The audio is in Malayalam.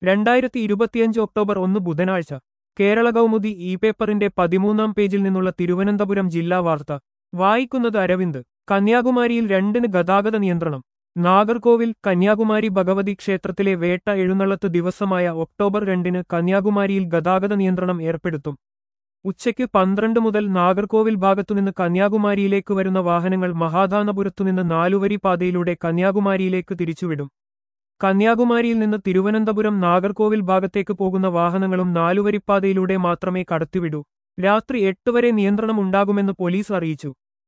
രണ്ടായിരത്തി ഇരുപത്തിയഞ്ച് ഒക്ടോബർ ഒന്ന് ബുധനാഴ്ച കേരള കൗമുദി ഇ പേപ്പറിന്റെ പതിമൂന്നാം പേജിൽ നിന്നുള്ള തിരുവനന്തപുരം ജില്ലാ വാർത്ത വായിക്കുന്നത് അരവിന്ദ് കന്യാകുമാരിയിൽ രണ്ടിന് ഗതാഗത നിയന്ത്രണം നാഗർകോവിൽ കന്യാകുമാരി ഭഗവതി ക്ഷേത്രത്തിലെ വേട്ട എഴുന്നള്ളത്ത് ദിവസമായ ഒക്ടോബർ രണ്ടിന് കന്യാകുമാരിയിൽ ഗതാഗത നിയന്ത്രണം ഏർപ്പെടുത്തും ഉച്ചയ്ക്ക് പന്ത്രണ്ട് മുതൽ നാഗർകോവിൽ ഭാഗത്തുനിന്ന് കന്യാകുമാരിയിലേക്ക് വരുന്ന വാഹനങ്ങൾ മഹാദാനപുരത്തുനിന്ന് നാലുവരി പാതയിലൂടെ കന്യാകുമാരിയിലേക്ക് തിരിച്ചുവിടും കന്യാകുമാരിയിൽ നിന്ന് തിരുവനന്തപുരം നാഗർകോവിൽ ഭാഗത്തേക്ക് പോകുന്ന വാഹനങ്ങളും നാലുവരിപ്പാതയിലൂടെ മാത്രമേ കടത്തിവിടൂ രാത്രി എട്ട് വരെ നിയന്ത്രണം ഉണ്ടാകുമെന്ന് പോലീസ് അറിയിച്ചു